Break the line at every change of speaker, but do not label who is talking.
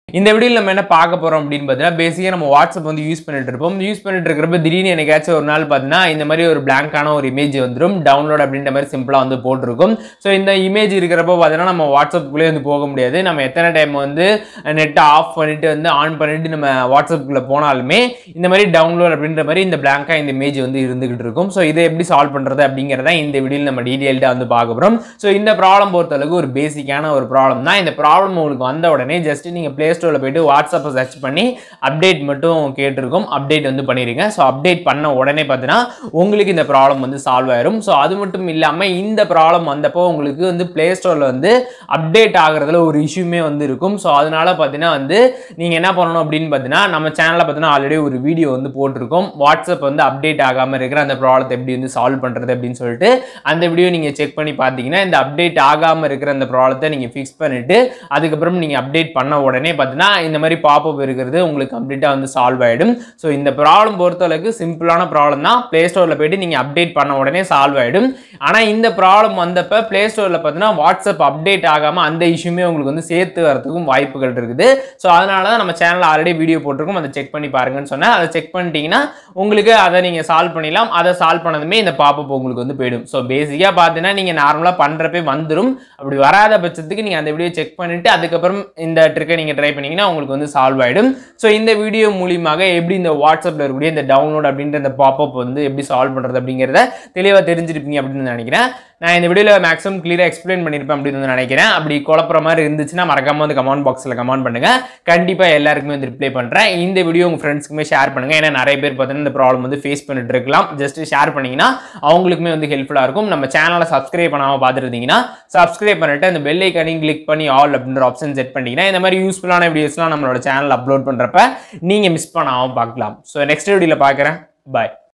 இந்த வீடியோவில் நம்ம என்ன பார்க்க போறோம் அப்படின்னு பார்த்தீங்கன்னா பேசிக்காக நம்ம வாட்ஸ்அப் வந்து யூஸ் பண்ணிட்டு இருப்போம் யூஸ் பண்ணிட்டு இருக்கிறப்ப திடீர்னு எனக்காச்சும் ஒரு நாள் பார்த்தீங்கன்னா இந்த மாதிரி ஒரு பிளாங்கான ஒரு இமேஜ் வந்துடும் டவுன்லோட் அப்படின்ற மாதிரி சிம்பிளாக வந்து போட்டிருக்கும் ஸோ இந்த இமேஜ் இருக்கிறப்ப பார்த்தீங்கன்னா நம்ம வாட்ஸ்அப்புக்குள்ளே வந்து போக முடியாது நம்ம எத்தனை டைம் வந்து நெட்டை ஆஃப் பண்ணிட்டு வந்து ஆன் பண்ணிட்டு நம்ம வாட்ஸ்அப்புக்குள்ளே போனாலுமே இந்த மாதிரி டவுன்லோட் அப்படின்ற மாதிரி இந்த பிளாங்காக இந்த இமேஜ் வந்து இருந்துகிட்டு இருக்கும் ஸோ இதை எப்படி சால்வ் பண்ணுறது அப்படிங்கிறத இந்த வீடியோவில் நம்ம டீட்டெயில்டாக வந்து பார்க்க போகிறோம் ஸோ இந்த ப்ராப்ளம் பொறுத்தளவுக்கு ஒரு பேசிக்கான ஒரு ப்ராப்ளம் தான் இந்த ப்ராப்ளம் உங்களுக்கு வந்த உடனே ஜஸ்ட் நீங்கள் ப்ளே ஸ்டோரில் போயிட்டு வாட்ஸ்அப்பை சர்ச் பண்ணி அப்டேட் மட்டும் கேட்டிருக்கோம் அப்டேட் வந்து பண்ணிடுங்க ஸோ அப்டேட் பண்ண உடனே பார்த்தீங்கன்னா உங்களுக்கு இந்த ப்ராப்ளம் வந்து சால்வ் ஆயிரும் ஸோ அது மட்டும் இல்லாமல் இந்த ப்ராப்ளம் வந்தப்போ உங்களுக்கு வந்து ப்ளே ஸ்டோரில் வந்து அப்டேட் ஆகுறதுல ஒரு இஷ்யூமே வந்து இருக்கும் ஸோ அதனால பார்த்தீங்கன்னா வந்து நீங்கள் என்ன பண்ணணும் அப்படின்னு பார்த்தீங்கன்னா நம்ம சேனலில் பார்த்தீங்கன்னா ஆல்ரெடி ஒரு வீடியோ வந்து போட்டிருக்கோம் வாட்ஸ்அப் வந்து அப்டேட் ஆகாமல் இருக்கிற அந்த ப்ராப்ளத்தை எப்படி வந்து சால்வ் பண்ணுறது அப்படின்னு சொல்லிட்டு அந்த வீடியோ நீங்கள் செக் பண்ணி பார்த்தீங்கன்னா இந்த அப்டேட் ஆகாமல் இருக்கிற அந்த ப்ராப்ளத்தை நீங்கள் ஃபிக்ஸ் பண்ணிவிட்டு அதுக்கப்புறம் நீங்கள் அப்டேட் பண்ண உடனே பார்த்தீங்கன்னா இந்த மாதிரி பாப்பப் இருக்கிறது உங்களுக்கு கம்ப்ளீட்டாக வந்து சால்வ் ஆகிடும் ஸோ இந்த ப்ராப்ளம் பொறுத்தளவுக்கு சிம்பிளான ப்ராப்ளம் தான் ப்ளே ஸ்டோரில் போயிட்டு நீங்கள் அப்டேட் பண்ண உடனே சால்வ் ஆகிடும் ஆனால் இந்த ப்ராப்ளம் வந்தப்போ ப்ளே ஸ்டோரில் பார்த்தீங்கன்னா வாட்ஸ்அப் அப்டேட் ஆகாமல் அந்த இஷ்யூமே உங்களுக்கு வந்து சேர்த்து வரதுக்கும் வாய்ப்புகள் இருக்குது ஸோ அதனால தான் நம்ம சேனலில் ஆல்ரெடி வீடியோ போட்டிருக்கோம் அதை செக் பண்ணி பாருங்கன்னு சொன்னேன் அதை செக் பண்ணிட்டீங்கன்னா உங்களுக்கு அதை நீங்கள் சால்வ் பண்ணிடலாம் அதை சால்வ் பண்ணதுமே இந்த பாப்பப் உங்களுக்கு வந்து போயிடும் ஸோ பேசிக்காக பார்த்தீங்கன்னா நீங்கள் நார்மலாக பண்ணுறப்பே வந்துடும் அப்படி வராத பட்சத்துக்கு நீங்கள் அந்த வீடியோ செக் பண்ணிவிட்டு அதுக்கப்புறம் இந்த ட்ரிக்கை நீங்கள் ட்ரை பண்ணீங்கன்னா உங்களுக்கு வந்து சால்வ் ஆகிடும் ஸோ இந்த வீடியோ மூலியமாக எப்படி இந்த வாட்ஸ்அப்பில் இருக்கக்கூடிய இந்த டவுன்லோட் அப்படின்ற இந்த பாப்பப் வந்து எப்படி சால்வ் பண்ணுறது அப்படிங்கிறத தெளிவாக தெரிஞ்சிருப்பீங்க அப்படின்னு நினைக்கிறேன் நான் இந்த வீடியோவில் மேக்ஸிமம் கிளியராக எக்ஸ்பிளைன் பண்ணியிருப்பேன் அப்படின்னு வந்து நினைக்கிறேன் அப்படி குழப்புற மாதிரி இருந்துச்சுன்னா மறக்காம வந்து கமெண்ட் பாக்ஸில் கமெண்ட் பண்ணுங்க கண்டிப்பாக எல்லாருக்குமே வந்து ரிப்ளை பண்ணுறேன் இந்த வீடியோ உங்கள் ஃப்ரெண்ட்ஸ்க்குமே ஷேர் பண்ணுங்க ஏன்னா நிறைய பேர் பார்த்தீங்கன்னா இந்த ப்ராப்ளம் வந்து ஃபேஸ் பண்ணிட்டு இருக்கலாம் ஜஸ்ட் ஷேர் பண்ணீங்கன்னா அவங்களுக்குமே வந்து ஹெல்ப்ஃபுல்லாக இருக்கும் நம்ம சேனலை சப்ஸ்கிரைப் பண்ணாமல் பார்த்துருந்தீங்கன்னா சப்ஸ்கிரைப் பண்ணிட்டு அந்த பெல் ஐக்கானையும் கிளிக் பண்ணி ஆல் அப்படின்ற ஆப்ஷன் செட் பண்ணிட்டீங்கன்னா இந்த மாதிரி யூஸ்ஃபுல்லான வீடியோஸ்லாம் நம்மளோட சேனல் அப்லோட் பண்ணுறப்ப நீங்கள் மிஸ் பண்ணாமல் பார்க்கலாம் ஸோ நெக்ஸ்ட் வீடியோவில் பார்க்குறேன் பாய்